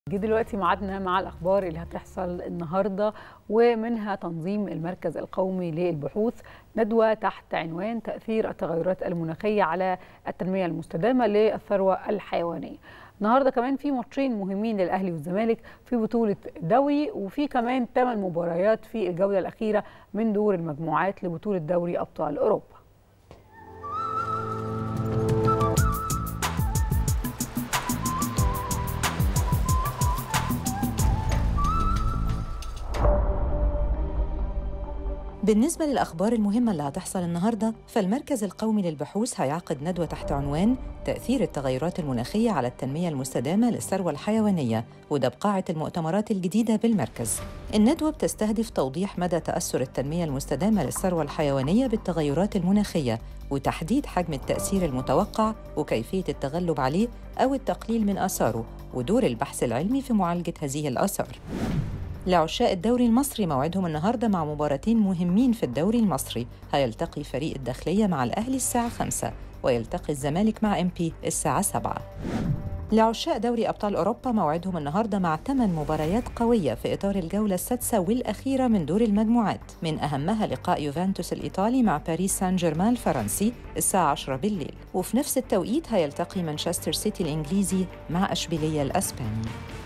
جه دلوقتي ميعادنا مع الاخبار اللي هتحصل النهارده ومنها تنظيم المركز القومي للبحوث ندوه تحت عنوان تاثير التغيرات المناخيه على التنميه المستدامه للثروه الحيوانيه. النهارده كمان في ماتشين مهمين للاهلي والزمالك في بطوله دوري وفي كمان ثمان مباريات في الجوله الاخيره من دور المجموعات لبطوله دوري ابطال اوروبا. بالنسبة للأخبار المهمة اللي هتحصل النهاردة فالمركز القومي للبحوث هيعقد ندوة تحت عنوان تأثير التغيرات المناخية على التنمية المستدامة للثروة الحيوانية وده بقاعة المؤتمرات الجديدة بالمركز الندوة بتستهدف توضيح مدى تأثر التنمية المستدامة للثروة الحيوانية بالتغيرات المناخية وتحديد حجم التأثير المتوقع وكيفية التغلب عليه أو التقليل من آثاره ودور البحث العلمي في معالجة هذه الآثار لعشاء الدوري المصري موعدهم النهارده مع مباراتين مهمين في الدوري المصري هيلتقي فريق الداخلية مع الأهلي الساعة 5 ويلتقي الزمالك مع ام بي الساعة 7 لعشاء دوري أبطال أوروبا موعدهم النهارده مع ثمان مباريات قوية في إطار الجولة السادسة والأخيرة من دور المجموعات من أهمها لقاء يوفنتوس الإيطالي مع باريس سان جيرمان الفرنسي الساعة 10 بالليل وفي نفس التوقيت هيلتقي مانشستر سيتي الإنجليزي مع أشبيلية الأسباني